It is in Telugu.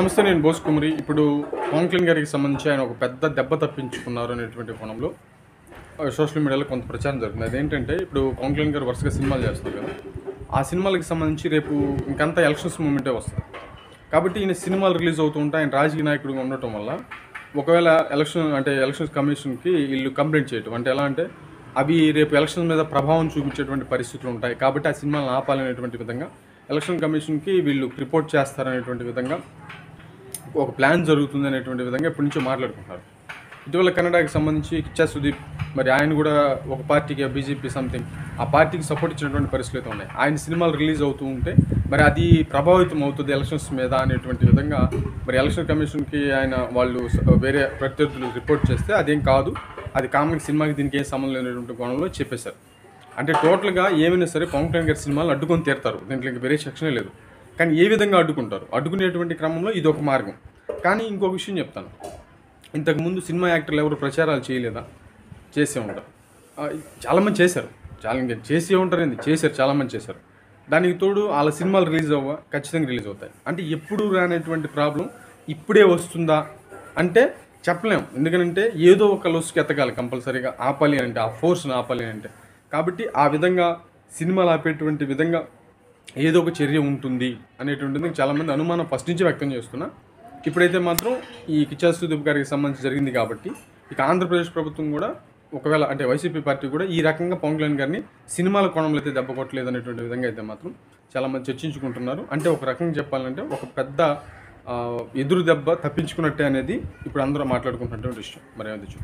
నమస్తే నేను బోస్ కుమరి ఇప్పుడు పవన్ కళ్యాణ్ గారికి సంబంధించి ఆయన ఒక పెద్ద దెబ్బ తప్పించుకున్నారు అనేటువంటి కోణంలో ఆ, సోషల్ మీడియాలో కొంత ప్రచారం జరుగుతుంది అదేంటంటే ఇప్పుడు పవన్ కళ్యాణ్ గారు వరుసగా సినిమాలు చేస్తున్నారు కదా ఆ సినిమాలకు సంబంధించి రేపు ఇంకంతా ఎలక్షన్స్ మూమెంటే వస్తుంది కాబట్టి ఈయన సినిమాలు రిలీజ్ అవుతూ ఉంటే ఆయన రాజకీయ నాయకుడిగా ఉండటం వల్ల ఒకవేళ ఎలక్షన్ అంటే ఎలక్షన్స్ కమిషన్కి వీళ్ళు కంప్లైంట్ చేయటం అంటే ఎలా అంటే అవి రేపు ఎలక్షన్ మీద ప్రభావం చూపించేటువంటి పరిస్థితులు ఉంటాయి కాబట్టి ఆ సినిమాలను ఆపాలనేటువంటి విధంగా ఎలక్షన్ కమిషన్కి వీళ్ళు రిపోర్ట్ చేస్తారనేటువంటి విధంగా ఒక ప్లాన్ జరుగుతుంది అనేటువంటి విధంగా ఇప్పటి నుంచో మాట్లాడుకుంటున్నారు ఇటీవల కన్నడకి సంబంధించి కిచ్చా సుదీప్ మరి ఆయన కూడా ఒక పార్టీకి బీజేపీ సంథింగ్ ఆ పార్టీకి సపోర్ట్ ఇచ్చినటువంటి పరిస్థితులు అయితే ఉన్నాయి ఆయన సినిమాలు రిలీజ్ అవుతూ ఉంటే మరి అది ప్రభావితం అవుతుంది ఎలక్షన్స్ మీద అనేటువంటి విధంగా మరి ఎలక్షన్ కమిషన్కి ఆయన వాళ్ళు స- వేరే ప్రత్యర్థులు రిపోర్ట్ చేస్తే అదేం కాదు అది కామన్ సినిమాకి దీనికి ఏం సంబంధం లేనటువంటి కోణంలో చెప్పేశారు అంటే టోటల్గా ఏమైనా సరే పవన్ కళ్యాణ్ గారి సినిమాలు అడ్డుకొని తీరుతారు దీంట్లో ఇంకా వేరే సెక్షనే లేదు కానీ ఏ విధంగా అడ్డుకుంటారు అడ్డుకునేటువంటి క్రమంలో ఇది ఒక మార్గం కానీ ఇంకో విషయం చెప్తాను ఇంతకుముందు సినిమా యాక్టర్లు ఎవరు ప్రచారాలు చేయలేదా చేసే ఉంటారు ఆ, చాలామంది చేశారు చాలా ఇంకా చేసే ఉంటారు ఏంది చేశారు చాలామంది చేశారు దానికి తోడు వాళ్ళ సినిమాలు రిలీజ్ అవ్వ ఖచ్చితంగా రిలీజ్ అవుతాయి అంటే ఎప్పుడు రానటువంటి ప్రాబ్లం ఇప్పుడే వస్తుందా అంటే చెప్పలేం ఎందుకంటే ఏదో ఒక లొసుకు ఎత్తగాలి కంపల్సరీగా ఆపాలి అంటే ఆ ఫోర్స్ని ఆపాలి అంటే కాబట్టి ఆ విధంగా సినిమాలు ఆపేటువంటి విధంగా ఏదో ఒక చర్య ఉంటుంది అనేటువంటిది చాలామంది అనుమానం ఫస్ట్ నుంచి వ్యక్తం చేస్తున్నా ఇప్పుడైతే మాత్రం ఈ కిచ్చా సుదీప్ గారికి సంబంధించి జరిగింది కాబట్టి ఇక ఆంధ్రప్రదేశ్ ప్రభుత్వం కూడా ఒకవేళ అంటే వైసీపీ పార్టీ కూడా ఈ రకంగా పవన్ కళ్యాణ్ గారిని సినిమాల కోణంలో అయితే దెబ్బ కొట్టలేదు అనేటువంటి విధంగా అయితే మాత్రం చాలామంది చర్చించుకుంటున్నారు అంటే ఒక రకంగా చెప్పాలంటే ఒక పెద్ద ఆ, ఎదురు దెబ్బ తప్పించుకున్నట్టే అనేది ఇప్పుడు అందరూ మాట్లాడుకుంటున్నటువంటి విషయం మరి అది చూ